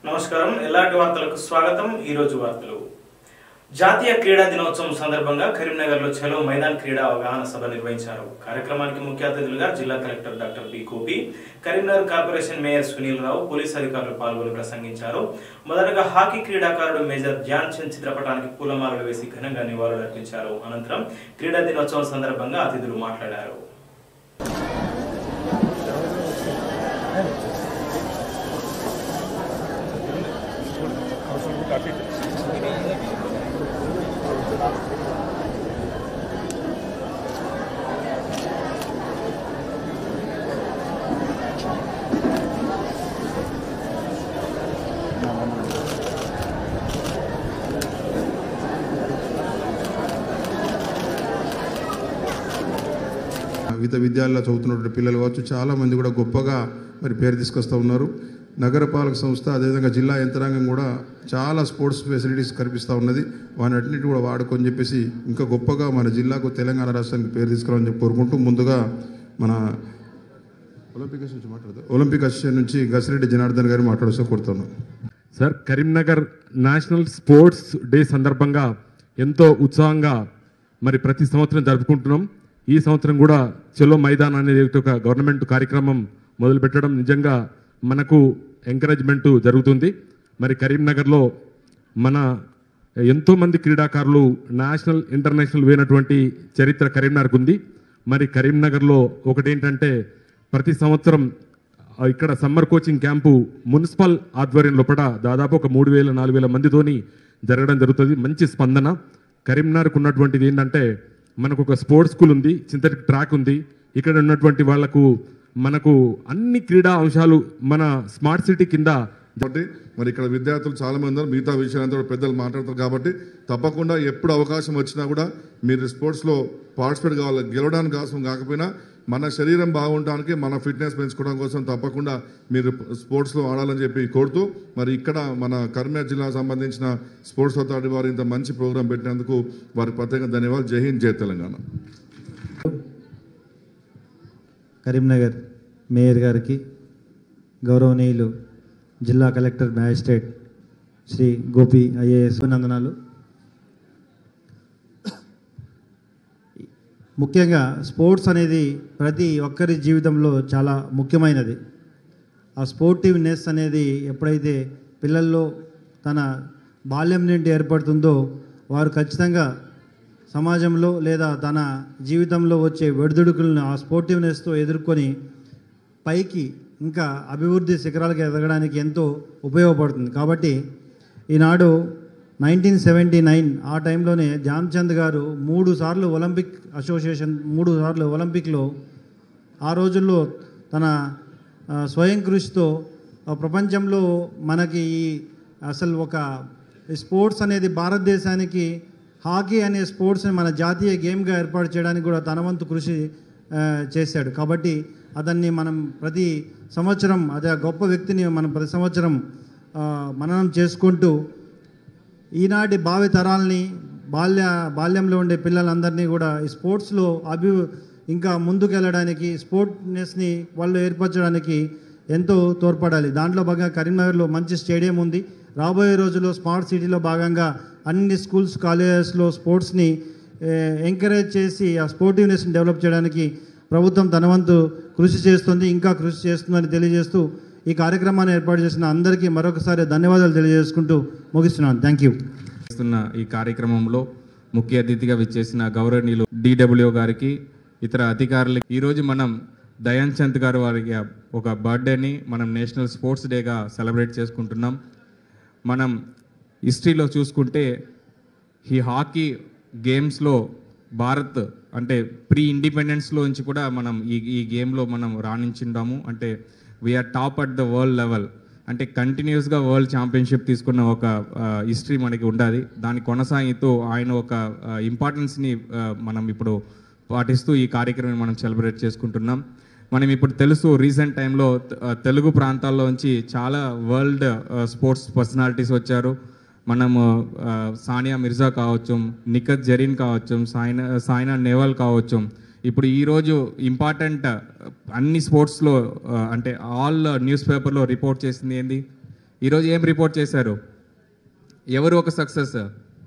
నమస్కారం ఎలాంటి వార్తలకు స్వాగతం ఈ రోజు వార్తలు జాతీయ క్రీడా దినోత్సవం సందర్భంగా కరీంనగర్ లో చలో మైదాన్ క్రీడా అవగాహన సభ నిర్వహించారు కార్యక్రమానికి ముఖ్య అతిథులుగా జిల్లా collector doctor B Gopi Karimnagar corporation mayor Sunil Rao police అధికారులు పాల్గొని ప్రసంగించారు మొదటగా హాకీ క్రీడాకారుడు మేజర్ ధ్యాన్ చంద్ చిత్రపటానికి పూలమాలలు వేసి ఘనంగా నివాళులర్పించారు అనంతరం క్రీడా దినోత్సవం సందర్భంగా అతిథులు మాట్లాడారు వివిధ విద్యాలయాల్లో చదువుతున్నటువంటి పిల్లలు కావచ్చు చాలా మంది కూడా గొప్పగా మరి పేరు తీసుకొస్తూ ఉన్నారు నగరపాలక సంస్థ అదేవిధంగా జిల్లా యంత్రాంగం కూడా చాలా స్పోర్ట్స్ ఫెసిలిటీస్ కల్పిస్తూ ఉన్నది వాటన్నిటి కూడా వాడుకొని చెప్పేసి ఇంకా గొప్పగా మన జిల్లాకు తెలంగాణ రాష్ట్రానికి పేరు తీసుకురావాలని చెప్పి కోరుకుంటూ ముందుగా మన ఒలింపిక్ అసోసియేషన్ నుంచి మాట్లాడతారు ఒలింపిక్ అసోసియేషన్ నుంచి గసిరెడ్డి జనార్దన్ గారు మాట్లాడుతూ కోరుతున్నాం sir Karimnagar national sports day సందర్భంగా ఎంతో ఉత్సాహంగా మరి ప్రతి సంవత్సరం జరుపుకుంటున్నాం ఈ సంవత్సరం కూడా చెలో మైదాన్ అనేది ఒక గవర్నమెంట్ కార్యక్రమం మొదలుపెట్టడం నిజంగా మనకు ఎంకరేజ్మెంట్ జరుగుతుంది మరి కరీంనగర్లో మన ఎంతోమంది క్రీడాకారులు నేషనల్ ఇంటర్నేషనల్ పోయినటువంటి చరిత్ర కరీంనగర్కు ఉంది మరి కరీంనగర్లో ఒకటేంటంటే ప్రతి సంవత్సరం ఆ, ఇక్కడ సమ్మర్ కోచింగ్ క్యాంపు మున్సిపల్ ఆధ్వర్యం లోపల దాదాపు ఒక మూడు వేల నాలుగు వేల మందితోని జరగడం జరుగుతుంది మంచి స్పందన కరీంనగర్కు ఉన్నటువంటిది ఏంటంటే మనకు ఒక స్పోర్ట్స్ స్కూల్ ఉంది సింథటిక్ ట్రాక్ ఉంది ఇక్కడ ఉన్నటువంటి వాళ్లకు మనకు అన్ని క్రీడా అంశాలు మన స్మార్ట్ సిటీ కింద కాబట్టి మరి ఇక్కడ విద్యార్థులు చాలా మంది ఉన్నారు మిగతా విషయాలంతా కూడా పెద్దలు మాట్లాడతారు కాబట్టి తప్పకుండా ఎప్పుడు అవకాశం వచ్చినా కూడా మీరు స్పోర్ట్స్లో పార్టిసిపేట్ కావాలి గెలవడానికి అవసరం కాకపోయినా మన శరీరం బాగుండడానికి మన ఫిట్నెస్ పెంచుకోవడం కోసం తప్పకుండా మీరు స్పోర్ట్స్లో ఆడాలని చెప్పి కోరుతూ మరి ఇక్కడ మన కర్నూలు జిల్లాకు సంబంధించిన స్పోర్ట్స్ అథారిటీ వారు ఇంత మంచి ప్రోగ్రాం పెట్టినందుకు వారికి ప్రత్యేక ధన్యవాదాలు జై హింద్ జై తెలంగాణ కరీంనగర్ మేయర్ గారికి గౌరవనీయులు జిల్లా collector magistrate Shri Gopi IAS అభినందనాలు ముఖ్యంగా స్పోర్ట్స్ అనేది ప్రతి ఒక్కరి జీవితంలో చాలా ముఖ్యమైనది ఆ స్పోర్టివ్నెస్ అనేది ఎప్పుడైతే పిల్లల్లో తన బాల్యం నుండి ఏర్పడుతుందో వారు ఖచ్చితంగా సమాజంలో లేదా తన జీవితంలో వచ్చే ఒడిదుడుకులను ఆ స్పోర్టివ్నెస్తో ఎదుర్కొని పైకి ఇంకా అభివృద్ధి శిఖరాలకు ఎదగడానికి ఎంతో ఉపయోగపడుతుంది కాబట్టి ఈనాడు నైన్టీన్ సెవెంటీ నైన్ ఆ టైంలోనే ధ్యాన్చంద్ గారు మూడు సార్లు ఒలింపిక్ అసోసియేషన్ మూడు సార్లు ఒలింపిక్లో ఆ రోజుల్లో తన ఆ, స్వయం కృషితో ఆ, ప్రపంచంలో మనకి ఈ అసలు ఒక స్పోర్ట్స్ అనేది భారతదేశానికి హాకీ అనే స్పోర్ట్స్ని మన జాతీయ గేమ్గా ఏర్పాటు చేయడానికి కూడా తన వంతు కృషి ఆ, చేశాడు కాబట్టి అతన్ని మనం ప్రతి సంవత్సరం అదే ఆ గొప్ప వ్యక్తిని మనం ప్రతి సంవత్సరం ఆ, మననం చేసుకుంటూ ఈనాటి భావి తరాలని బాల్య బాల్యంలో ఉండే పిల్లలందరినీ కూడా ఈ స్పోర్ట్స్లో అభి ఇంకా ముందుకు వెళ్ళడానికి స్పోర్ట్నెస్ని వాళ్ళు ఏర్పరచడానికి ఎంతో తోడ్పడాలి దాంట్లో భాగంగా కరీంనగర్లో మంచి స్టేడియం ఉంది రాబోయే రోజుల్లో స్మార్ట్ సిటీలో భాగంగా అన్ని స్కూల్స్ కాలేజెస్లో స్పోర్ట్స్ని ఎంకరేజ్ చేసి ఆ స్పోర్టివ్నెస్ని డెవలప్ చేయడానికి ప్రభుత్వం తన వంతు కృషి చేస్తుంది ఇంకా కృషి చేస్తుందని తెలియజేస్తూ ఈ కార్యక్రమాన్ని ఏర్పాటు చేసిన అందరికీ మరొకసారి ధన్యవాదాలు తెలియజేసుకుంటూ ముగిస్తున్నాను థ్యాంక్ యూ చేస్తున్న ఈ కార్యక్రమంలో ముఖ్య అతిథిగా విచ్చేసిన గౌరవనీయులు డిడబ్ల్యూ గారికి ఇతర అధికారులకి ఈరోజు మనం దయాన్ చంద్ గారు వారికి ఒక బర్త్డేని మనం నేషనల్ స్పోర్ట్స్ డేగా సెలబ్రేట్ చేసుకుంటున్నాం మనం హిస్టరీలో చూసుకుంటే ఈ హాకీ గేమ్స్లో భారత్ అంటే ప్రీ ఇండిపెండెన్స్లో నుంచి కూడా మనం ఈ ఈ గేమ్లో మనం రాణించుంటాము అంటే we are top at the world level అంటే కంటిన్యూస్గా వరల్డ్ ఛాంపియన్షిప్ తీసుకున్న ఒక హిస్టరీ మనకి ఉండాలి దాని కొనసాగితూ ఆయన ఒక ఇంపార్టెన్స్ని మనం ఇప్పుడు పాటిస్తూ ఈ కార్యక్రమం మనం సెలబ్రేట్ చేసుకుంటున్నాం మనం ఇప్పుడు తెలుసు రీసెంట్ టైంలో తెలుగు ప్రాంతాల్లో నుంచి చాలా వరల్డ్ స్పోర్ట్స్ పర్సనాలిటీస్ వచ్చారు మనము ఆ, సానియా మిర్జా కావచ్చు నిఖత్ జరీన్ కావచ్చు సాయినా సాయినా నెహ్వాల్ కావచ్చు ఇప్పుడు ఈరోజు ఇంపార్టెంట్ అన్ని స్పోర్ట్స్లో అంటే ఆల్ న్యూస్ పేపర్లో రిపోర్ట్ చేసింది ఏంది ఈరోజు ఏం రిపోర్ట్ చేశారు ఎవరు ఒక సక్సెస్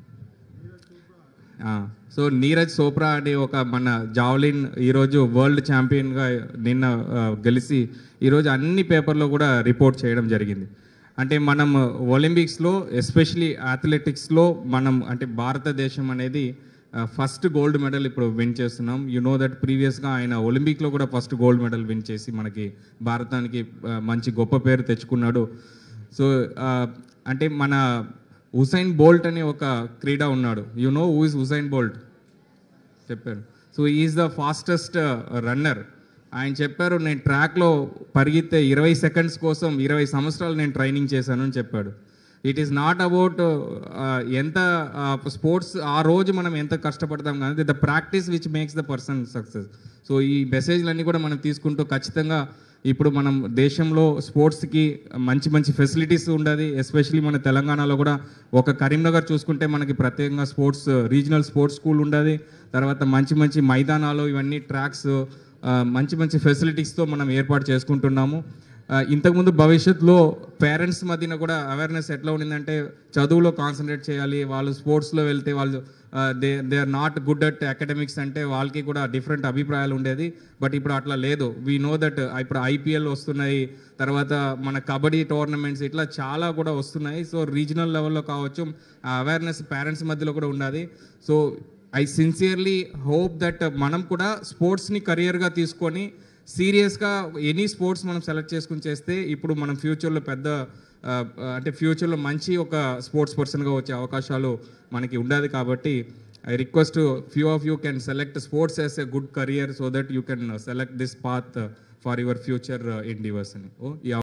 సో నీరజ్ చోప్రా అనే ఒక మన జావ్లిన్ ఈరోజు వరల్డ్ ఛాంపియన్గా నిన్న ఆ, గెలిచి ఈరోజు అన్ని పేపర్లో కూడా రిపోర్ట్ చేయడం జరిగింది అంటే మనం ఒలింపిక్స్లో ఎస్పెషలీ అథ్లెటిక్స్లో మనం అంటే భారతదేశం అనేది ఫస్ట్ గోల్డ్ మెడల్ ఇప్పుడు విన్ చేస్తున్నాం యు నో దట్ ప్రీవియస్గా ఆయన ఒలింపిక్లో కూడా ఫస్ట్ గోల్డ్ మెడల్ విన్ చేసి మనకి భారతానికి ఆ, మంచి గొప్ప పేరు తెచ్చుకున్నాడు సో ఆ, అంటే మన హుసైన్ బోల్ట్ అనే ఒక క్రీడ ఉన్నాడు you know who is Usain Bolt చెప్పారు so is the fastest runner ఆయన చెప్పారు నేను ట్రాక్లో పరిగెత్తే ఇరవై సెకండ్స్ కోసం ఇరవై సంవత్సరాలు నేను ట్రైనింగ్ చేశాను అని చెప్పాడు ఇట్ ఈస్ నాట్ అబౌట్ ఎంత స్పోర్ట్స్ ఆ రోజు మనం ఎంత కష్టపడతాం కానీ the practice which makes the person success so ఈ మెసేజ్లన్నీ కూడా మనం తీసుకుంటూ ఖచ్చితంగా ఇప్పుడు మనం దేశంలో స్పోర్ట్స్కి మంచి మంచి ఫెసిలిటీస్ ఉండదు ఎస్పెషలీ మన తెలంగాణలో కూడా ఒక కరీంనగర్ చూసుకుంటే మనకి ప్రత్యేకంగా స్పోర్ట్స్ రీజనల్ స్పోర్ట్స్ స్కూల్ ఉండదు తర్వాత మంచి మంచి మైదానాలు ఇవన్నీ ట్రాక్స్ మంచి మంచి ఫెసిలిటీస్తో మనం ఏర్పాటు చేసుకుంటున్నాము ఆ, ఇంతకుముందు భవిష్యత్తులో పేరెంట్స్ మధ్యన కూడా అవేర్నెస్ ఎట్లా ఉండిందంటే చదువులో కాన్సన్ట్రేట్ చేయాలి వాళ్ళు స్పోర్ట్స్లో వెళ్తే వాళ్ళు they they are not good at academics అంటే వాళ్ళకి కూడా డిఫరెంట్ అభిప్రాయాలు ఉండేది బట్ ఇప్పుడు అట్లా లేదు వీ నో దట్ ఇప్పుడు ఐపీఎల్ వస్తున్నాయి తర్వాత మన కబడ్డీ టోర్నమెంట్స్ ఇట్లా చాలా కూడా వస్తున్నాయి సో రీజనల్ లెవెల్లో కావచ్చు ఆ అవేర్నెస్ పేరెంట్స్ మధ్యలో కూడా ఉన్నది so I sincerely hope that మనం కూడా స్పోర్ట్స్ని కెరియర్గా తీసుకొని సీరియస్గా ఎనీ స్పోర్ట్స్ మనం సెలెక్ట్ చేసుకుని చేస్తే ఇప్పుడు మనం ఫ్యూచర్లో పెద్ద ఆ, అంటే ఫ్యూచర్లో మంచి ఒక స్పోర్ట్స్ పర్సన్గా వచ్చే అవకాశాలు మనకి ఉండదు కాబట్టి I request few of you can select sports as a good career so that you can select this path for your future endeavours అని ఓ ఈ